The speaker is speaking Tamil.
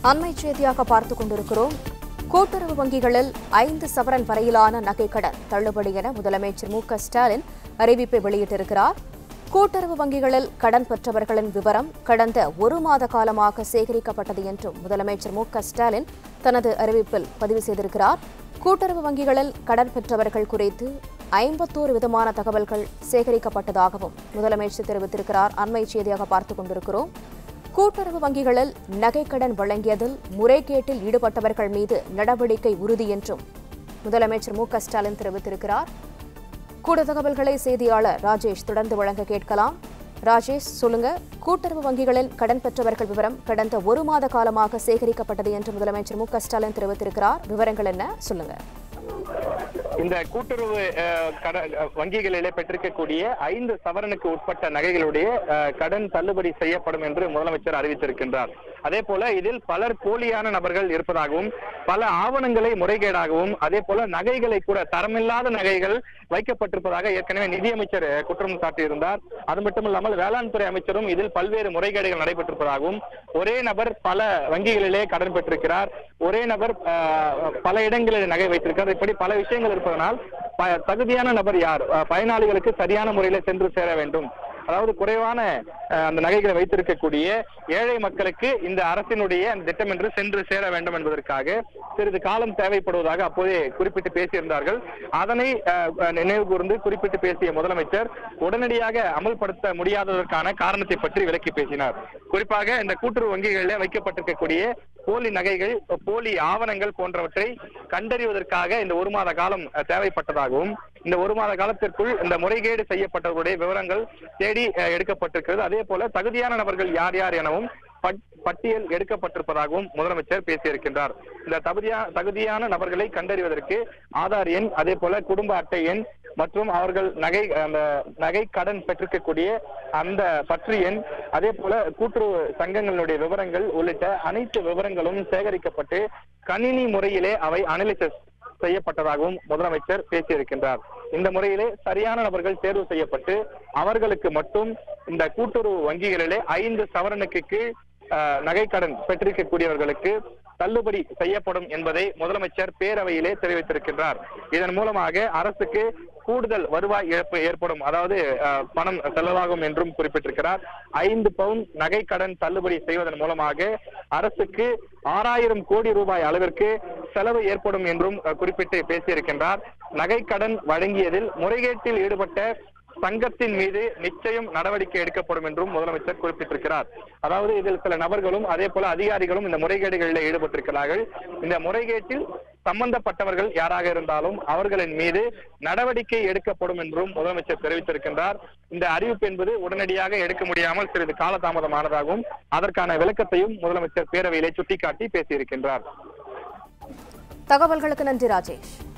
அண்மை செய்தியாக பார்த்துக் கொண்டிருக்கிறோம் கூட்டுறவு வங்கிகளில் ஐந்து சவரன் வரையிலான நகைக்கடன் தள்ளுபடி என முதலமைச்சர் மு க ஸ்டாலின் அறிவிப்பை வெளியிட்டிருக்கிறார் கூட்டுறவு வங்கிகளில் கடன் பெற்றவர்களின் விவரம் கடந்த ஒரு மாத காலமாக சேகரிக்கப்பட்டது என்றும் முதலமைச்சர் மு க ஸ்டாலின் தனது அறிவிப்பில் பதிவு செய்திருக்கிறார் கூட்டுறவு வங்கிகளில் கடன் பெற்றவர்கள் குறித்து ஐம்பத்தோரு விதமான தகவல்கள் சேகரிக்கப்பட்டதாகவும் முதலமைச்சர் தெரிவித்திருக்கிறார் அண்மை செய்தியாக பார்த்துக் கொண்டிருக்கிறோம் கூட்டுறவு வங்கிகளில் நகைக்கடன் வழங்கியதில் முறைகேட்டில் ஈடுபட்டவர்கள் மீது நடவடிக்கை உறுதி என்றும் முதலமைச்சர் மு க ஸ்டாலின் தெரிவித்திருக்கிறார் கூட தகவல்களை செய்தியாளர் ராஜேஷ் தொடர்ந்து வழங்க கேட்கலாம் ராஜேஷ் சொல்லுங்க கூட்டுறவு வங்கிகளில் கடன் பெற்றவர்கள் விவரம் கடந்த ஒரு மாத காலமாக சேகரிக்கப்பட்டது என்று முதலமைச்சர் மு க ஸ்டாலின் தெரிவித்திருக்கிறார் விவரங்கள் என்ன சொல்லுங்க இந்த கூட்டுறவு அஹ், கட- அஹ், வங்கிகளிலே பெற்றிருக்கக்கூடிய ஐந்து சவரனுக்கு உட்பட்ட நகைகளுடைய அஹ், கடன் தள்ளுபடி செய்யப்படும் என்று முதலமைச்சர் அறிவித்திருக்கின்றார் அதே போல இதில் பலர் போலியான நபர்கள் இருப்பதாகவும் பல ஆவணங்களை முறைகேடாகவும் அதே போல நகைகளை கூட தரமில்லாத நகைகள் வைக்கப்பட்டிருப்பதாக ஏற்கனவே நிதியமைச்சர் அஹ், குற்றம் சாட்டியிருந்தார் அது மட்டும் இல்லாமல் வேளாண் துறை அமைச்சரும் இதில் பல்வேறு முறைகேடுகள் நடைபெற்றிருப்பதாகவும் ஒரே நபர் பல வங்கிகளிலே கடன் பெற்றிருக்கிறார் ஒரே நபர் அஹ், பல இடங்களில் நகை வைத்திருக்கிறார் இப்படி பல விஷயங்கள் இருப்பதனால் ப- தகுதியான நபர் யார் அஹ், பயனாளிகளுக்கு சரியான முறையில சென்று சேர வேண்டும் அதாவது குறைவான அஹ், அந்த நகைகளை வைத்திருக்கக்கூடிய ஏழை மக்களுக்கு இந்த அரசினுடைய அந்த திட்டம் என்று சென்று சேர வேண்டும் என்பதற்காக சிறிது காலம் தேவைப்படுவதாக அப்போதே குறிப்பிட்டு பேசியிருந்தார்கள் அதனை அஹ், அஹ், நினைவு கூர்ந்து குறிப்பிட்டு பேசிய முதலமைச்சர் உடனடியாக அமல்படுத்த முடியாததற்கான காரணத்தை பற்றி விளக்கி பேசினார் குறிப்பாக இந்த கூட்டுறவு வங்கிகளில் வைக்கப்பட்டிருக்கக்கூடிய போலி நகைகள் போலி ஆவணங்கள் போன்றவற்றை கண்டறிவதற்காக இந்த ஒரு மாத காலம் அஹ், தேவைப்பட்டதாகவும் இந்த ஒரு மாத காலத்திற்குள் இந்த முறைகேடு செய்யப்பட்டவர்களுடைய விவரங்கள் தேடி அஹ், எடுக்கப்பட்டிருக்கிறது அதே போல தகுதியான நபர்கள் யார் யார் எனவும் பட்- பட்டியல் எடுக்கப்பட்டிருப்பதாகவும் முதலமைச்சர் பேசியிருக்கின்றார் இந்த தகுதியா தகுதியான நபர்களை கண்டறிவதற்கு ஆதார் எண் அதே போல குடும்ப அட்டை எண் மற்றும் அவர்கள் நகை அந்த நகை கடன் பெற்றிருக்கக்கூடிய அந்த பற்று எண் அதே போல கூட்டுறவு சங்கங்களுடைய விவரங்கள் உள்ளிட்ட அனைத்து விவரங்களும் சேகரிக்கப்பட்டு கணினி முறையிலே அவை அனலிசிஸ் செய்யப்பட்டதாகவும் முதலமைச்சர் பேசியிருக்கின்றார் இந்த முறையிலே சரியான நபர்கள் தேர்வு செய்யப்பட்டு அவர்களுக்கு மட்டும் இந்த கூட்டுறவு வங்கிகளிலே ஐந்து சவரனுக்கு கீழ் அஹ், நகைக்கடன் பெற்றிருக்கக்கூடியவர்களுக்கு தள்ளுபடி செய்யப்படும் என்பதை முதலமைச்சர் பேரவையிலே தெரிவித்திருக்கின்றார் இதன் மூலமாக அரசுக்கு கூடுதல் வருவாய் இழப்பு ஏற்படும் அதாவது அஹ், பணம் செலவாகும் என்றும் குறிப்பிட்டிருக்கிறார் ஐந்து பவுன் நகைக்கடன் தள்ளுபடி செய்வதன் மூலமாக அரசுக்கு ஆறாயிரம் கோடி ரூபாய் அளவிற்கு செலவு ஏற்படும் என்றும் அஹ், குறிப்பிட்டு பேசியிருக்கின்றார் நகைக்கடன் வழங்கியதில் முறைகேட்டில் ஈடுபட்ட சங்கத்தின் மீது நிச்சயம் நடவடிக்கை எடுக்கப்படும் என்றும் முதலமைச்சர் குறிப்பிட்டிருக்கிறார் அதாவது இதில் சில நபர்களும் அதே போல அதிகாரிகளும் இந்த முறைகேடுகளில் ஈடுபட்டிருக்கிறார்கள் இந்த முறைகேட்டில் சம்பந்தப்பட்டவர்கள் யாராக இருந்தாலும் அவர்களின் மீது நடவடிக்கை எடுக்கப்படும் என்றும் முதலமைச்சர் தெரிவித்திருக்கின்றார் இந்த அறிவிப்பு என்பது உடனடியாக எடுக்க முடியாமல் சிறிது காலதாமதமானதாகவும் அதற்கான விளக்கத்தையும் முதலமைச்சர் பேரவையிலே சுட்டிக்காட்டி பேசியிருக்கின்றார் தகவல்களுக்கு நன்றி ராஜேஷ்